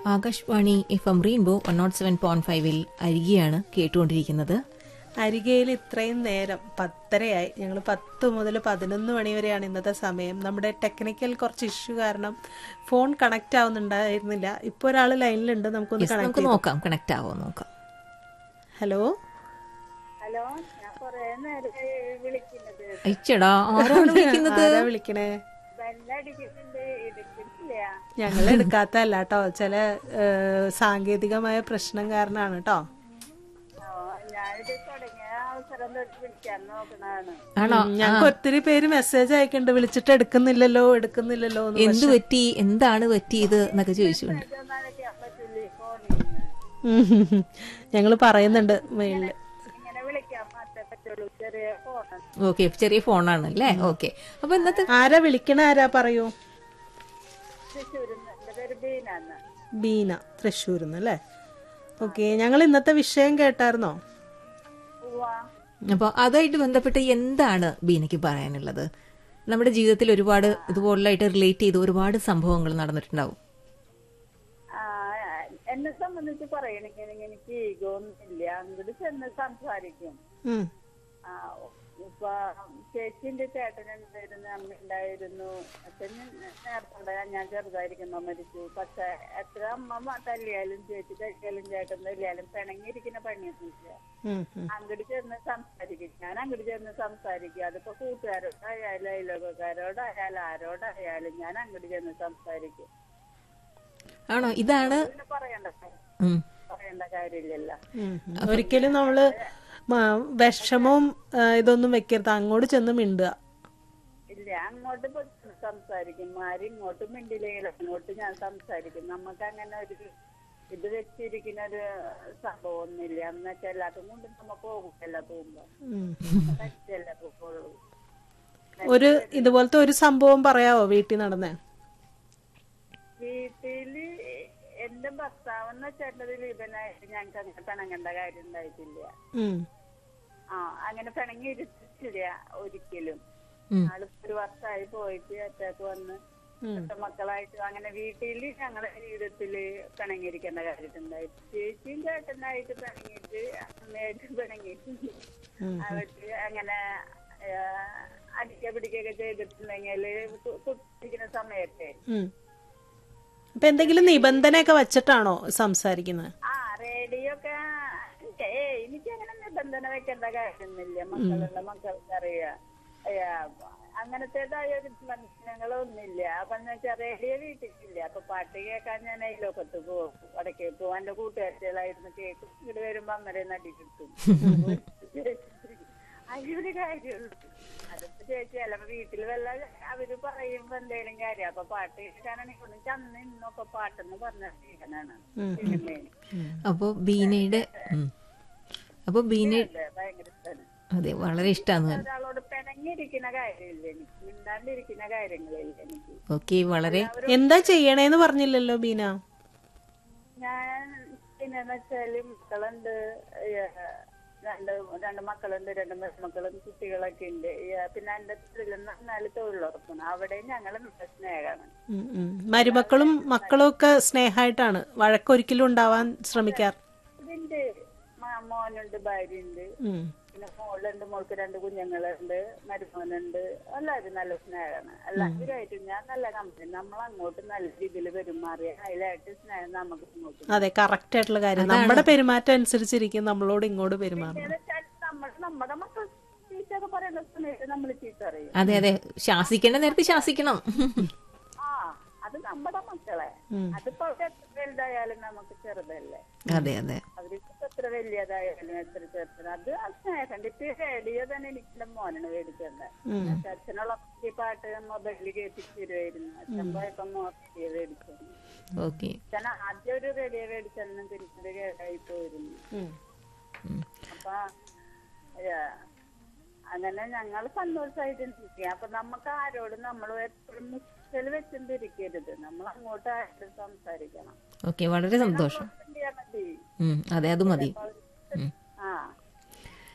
Akashvani F M rainbow one nought seven point ഫൈവിൽ അരികെയാണ് കേട്ടുകൊണ്ടിരിക്കുന്നത് അരികയിൽ ഇത്രയും നേരം പത്തരയായി ഞങ്ങൾ പത്ത് മുതൽ പതിനൊന്ന് മണി വരെയാണ് ഇന്നത്തെ സമയം നമ്മുടെ ടെക്നിക്കൽ കുറച്ച് ഇഷ്യൂ കാരണം ഫോൺ കണക്ട് ആവുന്നുണ്ടായിരുന്നില്ല ഇപ്പൊ ഒരാൾ ലൈനിലുണ്ട് നമുക്കൊന്ന് Yes, കണക്ട് നമുക്ക് നോക്കാം കണക്ട് ആവോ നോക്കാം ഹലോ ഹലോ ഞാൻ കൊറേ നേരം വിളിക്കുന്നത് അയച്ചടാ ആരാണ് വിളിക്കുന്നത് ആരാ വിളിക്കണേ ബെല്ലടിക്കുന്നുണ്ട് എടുക്കുന്നില്ല ഞങ്ങൾ എടുക്കാത്തല്ല കേട്ടോ ചില ഏഹ്, സാങ്കേതികമായ പ്രശ്നം കാരണമാണ് കേട്ടോ ഓ ഞാനിത് തുടങ്ങിയ അവസരം തൊട്ട് വിളിക്കാൻ നോക്കണതാണ് ആണോ ഞങ്ങൾക്ക് ഒത്തിരി പേര് മെസ്സേജ് അയക്കുന്നുണ്ട് വിളിച്ചിട്ട് എടുക്കുന്നില്ലല്ലോ എടുക്കുന്നില്ലല്ലോ എന്ന് എന്തു പറ്റി എന്താണ് പറ്റിയത് എന്നൊക്കെ ചോദിച്ചുകൊണ്ട് നനയ്ക്കാൻ പറ്റില്ല ഫോണിൽ ഞങ്ങൾ പറയുന്നുണ്ട് മെയിലില് ഇങ്ങനെ വിളിക്കാൻ മാത്രമേ പറ്റുള്ളൂ ചെറിയ ഫോണാണ് ഓക്കെ ചെറിയ ഫോണാണ് അല്ലേ ഓക്കെ അപ്പൊ ഇന്നത്തെ ആരാ വിളിക്കണ ആരാ പറയൂ തൃശ്ശൂരിൽ നിന്ന് എന്റെ പേര് ബീനാന്ന് ബീന തൃശ്ശൂരിന്ന് അല്ലേ ഓക്കെ ഞങ്ങൾ ഇന്നത്തെ വിഷയം കേട്ടായിരുന്നോ ഉവ്വാ അപ്പൊ അതുമായിട്ട് ബന്ധപ്പെട്ട് എന്താണ് ബീനയ്ക്ക് പറയാനുള്ളത് നമ്മുടെ ജീവിതത്തിൽ ഒരുപാട് ഇതുപോലായിട്ട് റിലേറ്റ് ചെയ്ത് ഒരുപാട് സംഭവങ്ങൾ നടന്നിട്ടുണ്ടാവും ആ, എന്നെ സംബന്ധിച്ച് പറയണെങ്കിൽ എനിക്ക് ഈഗോ ഒന്നുമില്ല അങ്ങോട്ട് ചെന്ന് സംസാരിക്കും ഉം. ആ, ഇപ്പൊ ചേച്ചിന്റെ ചേട്ടനുണ്ടായിരുന്നു അമ്മ ഉണ്ടായിരുന്നു അച്ഛൻ നേരത്തെ ഉണ്ടായ ഞാൻ ചെറുതായിരിക്കുമ്പോ മരിച്ചു പക്ഷെ എത്ര അമ്മ മ- തല്ലിയാലും ചേച്ചി തല്ലിയാലും ചേട്ടൻ തല്ലിയാലും പിണങ്ങിയിരിക്കുന്ന പണിയൊന്നുമില്ല ഉം, ഉം. അങ്ങോട്ട് ചെന്ന് സംസാരിക്കും ഞാൻ അങ്ങോട്ട് ചെന്ന് സംസാരിക്കും അതിപ്പോ കൂട്ടുകാരോടായാലും അയലോകക്കാരോടായാലും ആരോടായാലും ഞാൻ അങ്ങോട്ട് ചെന്ന് സംസാരിക്കും ആണോ ഇതാണ് പിന്നെ പറയണ്ട ഉം. പറയേണ്ട കാര്യമില്ലല്ലോ ഉം, ഉം. ഒരിക്കലും നമ്മള് മ- വിഷമവും ആ, ഇതൊന്നും വെക്കരുത് അങ്ങോട്ട് ചെന്ന് മിണ്ടുക ഇല്ല അങ്ങോട്ട് ഇപ്പൊ സംസാരിക്കും ആരും ഇങ്ങോട്ടും മിണ്ടില്ലെങ്കിൽ അങ്ങോട്ട് ഞാൻ സംസാരിക്കും നമുക്ക് അങ്ങനെ ഒരു ഇത് വെച്ചിരിക്കുന്ന ഒരു സംഭവം ഒന്നുമില്ല എന്ന് വെച്ചാൽ എല്ലാത്തും കൊണ്ട് നമ്മ പോകില്ല പോകുമ്പോ ഉം. പറ്റില്ല പോകുള്ളൂ ഒരു ഇതുപോലത്തെ ഒരു സംഭവം പറയാവോ വീട്ടിൽ നടന്നേ വീട്ടില് എന്റെ ഭർത്താവെന്ന് വെച്ചേട്ടത് ലീപനായിട്ട് ഞങ്ങൾക്ക് അങ്ങനെ പിണങ്ങേണ്ട കാര്യം ഉണ്ടായിട്ടില്ല ഉം. ആ അങ്ങനെ പിണങ്ങി ഇരുത്തിട്ടില്ല ഒരിക്കലും ഉം. ആള് ഒരു വർഷമായി പോയിട്ട് അറ്റാക്ക് വന്ന് ഉം. ഒറ്റ മക്കളായിട്ട് അങ്ങനെ വീട്ടില് ഞങ്ങളെ ജീവിതത്തില് പിണങ്ങിയിരിക്കേണ്ട കാര്യമുണ്ടായി ചേച്ചിയും ചേട്ടനായിട്ട് പിണങ്ങിയിട്ട് അമ്മയായിട്ട് പിണങ്ങിയിട്ടുണ്ട് ഉം. അവർക്ക് അങ്ങനെ അടിക്ക പിടിക്കൊക്കെ ചെയ്തിട്ടുണ്ടെങ്കിൽ കുട്ടിക്കുന്ന സമയത്തെ ഉം. അപ്പൊ എന്തെങ്കിലും നിബന്ധനയൊക്കെ വെച്ചിട്ടാണോ സംസാരിക്കുന്നത് ആ റേഡിയോ ഒക്കെ ഏ എനിക്ക് അങ്ങനെ നിബന്ധന വെക്കേണ്ട കാര്യമൊന്നുമില്ല മക്കളുള്ള മക്കൾക്ക് അറിയാം അങ്ങനത്തേതായ ഒരു ബന്ധനങ്ങളൊന്നുമില്ല അപ്പൊ എന്ന് വെച്ചാൽ റേഡിയോ വീട്ടിലില്ല അപ്പൊ പാട്ട് കേൾക്കാൻ ഞാൻ അയലോക്കത്ത് പോകും വടക്കേ പോകും എന്റെ കൂട്ടുകാരികളായിരുന്നു കേൾക്കും ഇങ്ങോട്ട് വരുമ്പോ അന്നേരം നടി കിട്ടും അതിലൊരു കാര്യമുള്ളൂ അതിപ്പോ ചേച്ചി ചിലപ്പോ വീട്ടിൽ വല്ല അവര് പറയുമ്പോ എന്തേലും കാര്യം അപ്പൊ പാട്ട് കേൾക്കാനാണെങ്കിൽ ഒന്ന് ചന്ന് ഇന്നൊക്കെ പാട്ടെന്ന് പറഞ്ഞ കേൾക്കാനാണ് സിനിമയിൽ അപ്പൊ ബീനയുടെ ഉം. അപ്പൊ ബീന അതെ, ഭയങ്കര ഇഷ്ടമാണ് അതെ വളരെ ഇഷ്ടമാണ് ഒരാളോട് പിണങ്ങിയിരിക്കുന്ന കാര്യമില്ല എനിക്ക് മിണ്ടാണ്ടിരിക്കുന്ന കാര്യങ്ങളില്ല എനിക്ക് ഓക്കെ വളരെ എന്താ ചെയ്യണേന്ന് പറഞ്ഞില്ലല്ലോ ബീന ഞാൻ പിന്നെന്ന് വെച്ചാല് മക്കളുണ്ട് ഏ, രണ്ട് രണ്ട് മക്കളുണ്ട് രണ്ട് മക്കളും കുട്ടികളൊക്കെ ഉണ്ട് ഏ, പിന്നെ എന്റെ തൊഴിലെന്ന് പറഞ്ഞാല് തൊഴിലുറപ്പാണ് അവിടെ ഞങ്ങൾ സ്നേഹമാണ് ഉം, ഉം. മരുമക്കളും മക്കളും ഒക്കെ സ്നേഹമായിട്ടാണ് വഴക്കൊരിക്കലും ഉണ്ടാവാൻ ശ്രമിക്കാറ് ഇതിന്റെ മാ- മോനുണ്ട് ഭാര്യയുണ്ട് ഉം. പിന്നെ മോളുണ്ട് മോൾക്ക് രണ്ട് കുഞ്ഞുങ്ങളുണ്ട് മരുമോനുണ്ട് എല്ലാവരും നല്ല സ്നേഹമാണ് എല്ലാവരുമായിട്ടും ഞാൻ നല്ല കമ്പനി നമ്മൾ അങ്ങോട്ട് നല്ല രീതിയിൽ പെരുമാറിയ അതിലായിട്ട് സ്നേഹം നമുക്ക് ഇങ്ങോട്ട് അതെ കറക്റ്റ് ആയിട്ടുള്ള കാര്യം നമ്മുടെ പെരുമാറ്റം അനുസരിച്ചിരിക്കും നമ്മളോട് ഇങ്ങോട്ട് പെരുമാറണം വെച്ചാൽ നമ്മൾ നമ്മുടെ മക്കൾ ചീത്തയൊക്കെ പറയുന്ന സമയത്ത് നമ്മൾ ചീത്ത അറിയും അതെ അതെ ശാസിക്കേണ്ട നേരത്തെ ശാസിക്കണം ആ അത് നമ്മുടെ മക്കളെ അതിപ്പോ അവര് എത്ര വലുതായാലും നമുക്ക് ചെറുതല്ലേ അതെ അതെ അവർക്ക് എത്ര വലിയതായാലും എത്ര ചെറുത് അത് ആ സ്നേഹം ഇപ്പൊ ഈ റേഡിയോ തന്നെ എനിക്ക് എന്റെ മോനാണ് മേടിച്ചത് അച്ഛനുള്ള ഈ പാട്ട് മൊബൈലിൽ കേൾപ്പിച്ച് തരുമായിരുന്നു അച്ഛൻ പോയപ്പോ റേഡിയോ മേടിച്ചത് ഓക്കെ അച്ഛൻ ആദ്യം ഒരു റേഡിയോ മേടിച്ചെന്നും പിന്നീട് കേടായി പോയിരുന്നു ഉം. അപ്പൊ ഏ, അങ്ങനെ ഞങ്ങൾ സന്തോഷമായിട്ടിരിക്കുക അപ്പൊ നമുക്ക് ആരോടും നമ്മൾ എപ്പോഴും മുച്ചൽ വെച്ചിരിക്കരുത് നമ്മൾ അങ്ങോട്ട് ആരോടും സംസാരിക്കണം ഓക്കെ വളരെ സന്തോഷം ചെയ്യാൻ മതി ഉം, അതെ അത് മതി ഉം. ആ